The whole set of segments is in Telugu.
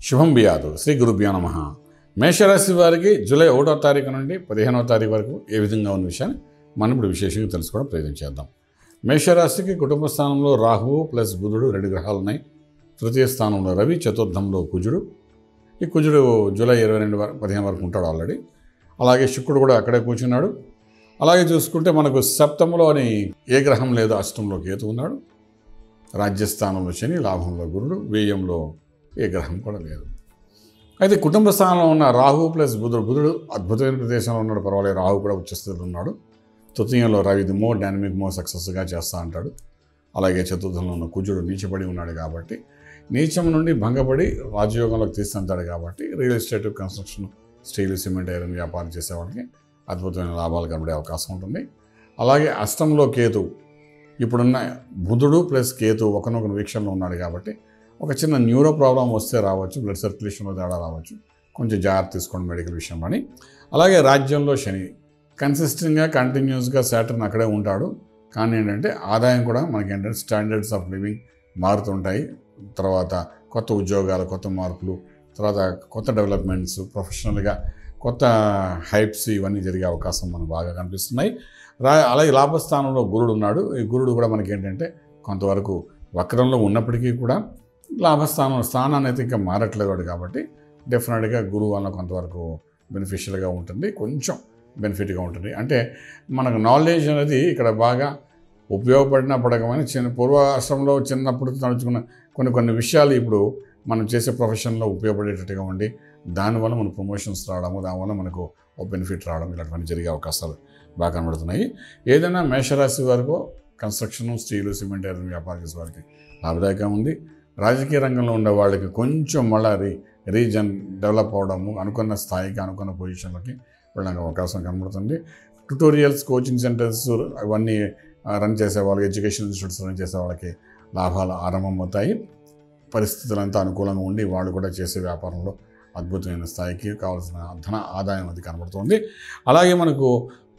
శుభం బియాదు శ్రీ గురుభ్యో నమ మేషరాశి వారికి జూలై ఒకటో తారీఖు నుండి పదిహేనవ తారీఖు వరకు ఏ విధంగా ఉన్న విషయాన్ని మనం ఇప్పుడు విశేషంగా తెలుసుకోవడం ప్రయత్నం చేద్దాం మేషరాశికి కుటుంబ స్థానంలో రాహువు ప్లస్ బుధుడు రెండు గ్రహాలు ఉన్నాయి తృతీయ స్థానంలో రవి చతుర్థంలో కుజుడు ఈ కుజుడు జూలై ఇరవై రెండు వరకు పదిహేను వరకు ఉంటాడు ఆల్రెడీ అలాగే శుక్రుడు కూడా అక్కడే కూర్చున్నాడు అలాగే చూసుకుంటే మనకు సప్తమంలో అని ఏ గ్రహం లేదు అష్టంలో కేతు ఉన్నాడు రాజ్యస్థానంలో శని లాభంలో గురుడు వ్యయంలో ఏ గ్రహం కూడా లేదు అయితే కుటుంబ స్థానంలో ఉన్న రాహు ప్లస్ బుధుడు బుధుడు అద్భుతమైన ప్రదేశంలో ఉన్నాడు పర్వాలేదు రాహు కూడా ఉచ్చస్థితిలో ఉన్నాడు తృతీయంలో రవి ఇది మోర్ డైనమిక్ మోర్ సక్సెస్గా చేస్తూ అంటాడు అలాగే చతుర్థంలో ఉన్న కుజుడు నీచబడి ఉన్నాడు కాబట్టి నీచం నుండి భంగపడి రాజయోగంలోకి తీస్తుంటాడు కాబట్టి real estate construction steel cement iron వ్యాపారం చేసే వాళ్ళకి అద్భుతమైన లాభాలు కనబడే అవకాశం ఉంటుంది అలాగే అష్టంలో కేతు ఇప్పుడున్న బుధుడు ప్లస్ కేతు ఒకనొకరు వీక్షణలో ఉన్నాడు కాబట్టి ఒక చిన్న న్యూరో ప్రాబ్లం వస్తే రావచ్చు బ్లడ్ సర్క్యులేషన్లో తేడా రావచ్చు కొంచెం జాగ్రత్త తీసుకోండి మెడికల్ విషయంలోని అలాగే రాజ్యంలో శని కన్సిస్టెంట్గా కంటిన్యూస్గా సాటర్న్ అక్కడే ఉంటాడు కానీ ఏంటంటే ఆదాయం కూడా మనకి ఏంటంటే స్టాండర్డ్స్ ఆఫ్ లివింగ్ మారుతుంటాయి తర్వాత కొత్త ఉద్యోగాలు కొత్త మార్పులు తర్వాత కొత్త డెవలప్మెంట్స్ ప్రొఫెషనల్గా కొత్త హైప్స్ ఇవన్నీ జరిగే అవకాశం మనకు బాగా కనిపిస్తున్నాయి రా అలాగే లాభస్థానంలో గురుడు ఉన్నాడు ఈ గురుడు కూడా మనకి ఏంటంటే కొంతవరకు వక్రంలో ఉన్నప్పటికీ కూడా లాభస్థానం స్థానాన్ని అయితే ఇంకా మారట్లేదు వాడు కాబట్టి డెఫినెట్గా గురువు వల్ల కొంతవరకు బెనిఫిషియల్గా ఉంటుంది కొంచెం బెనిఫిట్గా ఉంటుంది అంటే మనకు నాలెడ్జ్ అనేది ఇక్కడ బాగా ఉపయోగపడిన పడకమైన చిన్న పూర్వాశ్రమంలో చిన్నప్పుడు నడుచుకున్న కొన్ని కొన్ని విషయాలు ఇప్పుడు మనం చేసే ప్రొఫెషన్లో ఉపయోగపడేటట్టుగా ఉండి దానివల్ల మన ప్రమోషన్స్ రావడము దానివల్ల మనకు ఒక బెనిఫిట్ రావడం ఇలాంటివన్నీ జరిగే అవకాశాలు బాగా కనబడుతున్నాయి ఏదైనా మేషరాశి వరకు కన్స్ట్రక్షన్ స్టీలు సిమెంట్ ఐరన్ వ్యాపారం చేసే వారికి లాభదాయకంగా ఉంది రాజకీయ రంగంలో ఉండే వాళ్ళకి కొంచెం మళ్ళా రీ రీజన్ డెవలప్ అవడము అనుకున్న స్థాయికి అనుకున్న పొజిషన్లకి వెళ్ళడానికి అవకాశం కనబడుతుంది ట్యుటోరియల్స్ కోచింగ్ సెంటర్స్ అవన్నీ రన్ చేసే వాళ్ళకి ఎడ్యుకేషన్ ఇన్స్టిట్యూట్స్ రన్ చేసే వాళ్ళకి లాభాలు ఆరంభమవుతాయి పరిస్థితులంతా అనుకూలంగా ఉండి వాళ్ళు కూడా చేసే వ్యాపారంలో అద్భుతమైన స్థాయికి కావాల్సిన ధన ఆదాయం అది కనబడుతుంది అలాగే మనకు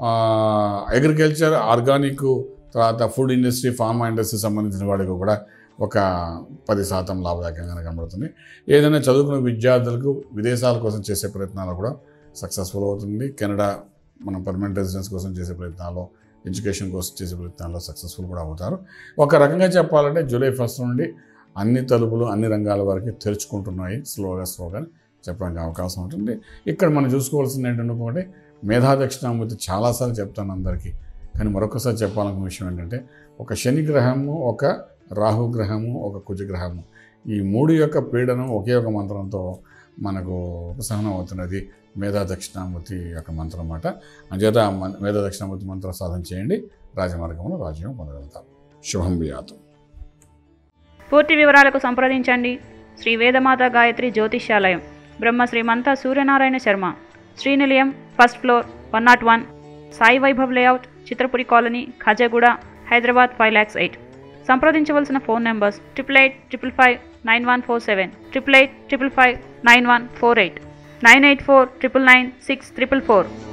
అగ్రికల్చర్ ఆర్గానిక్ తర్వాత ఫుడ్ ఇండస్ట్రీ ఫార్మా ఇండస్ట్రీ సంబంధించిన వాడికి కూడా ఒక పది శాతం లాభదాయకంగా కనబడుతుంది ఏదైనా చదువుకున్న విద్యార్థులకు విదేశాల కోసం చేసే ప్రయత్నాలు కూడా సక్సెస్ఫుల్ అవుతుంది కెనడా మన పర్మనెంట్ రెసిడెన్స్ కోసం చేసే ప్రయత్నాల్లో ఎడ్యుకేషన్ కోసం చేసే ప్రయత్నాల్లో సక్సెస్ఫుల్ కూడా అవుతారు ఒక రకంగా చెప్పాలంటే జూలై ఫస్ట్ నుండి అన్ని తలుపులు అన్ని రంగాల వరకు తెరుచుకుంటున్నాయి స్లోగా స్లోగా చెప్పడానికి అవకాశం ఉంటుంది ఇక్కడ మనం చూసుకోవాల్సింది ఏంటంటే ఒకటి మేధా దక్షిణామూర్తి చాలాసార్లు చెప్తాను అందరికీ కానీ మరొకసారి చెప్పాలనుకున్న విషయం ఏంటంటే ఒక శని గ్రహము ఒక రాహు గ్రహము ఒక కుజగ్రహము ఈ మూడు యొక్క పీడనం ఒకే ఒక మంత్రంతో మనకు ఉపసహనం అవుతున్నది మేధా దక్షిణామూర్తి యొక్క మంత్రం అన్నమాట అంచేత ఆ మన్- మేధా దక్షిణామూర్తి మంత్రం సాధన చేయండి రాజమార్గంలో రాజ్యం పొందగలుగుతాం శుభం బియాతం పూర్తి వివరాలకు సంప్రదించండి Shri Vedamata Gayatri Jyotishyalayam Brahma Srimantha Suryanarayana Sharma Srinilayam first floor one nought one Sai Vaibhav layout Chitrapuri colony Khajaguda Hyderabad five lakhs eight సంప్రదించవలసిన phone numbers triple eight triple five nine one four seven triple eight triple five nine one four eight nine eight four triple nine six triple four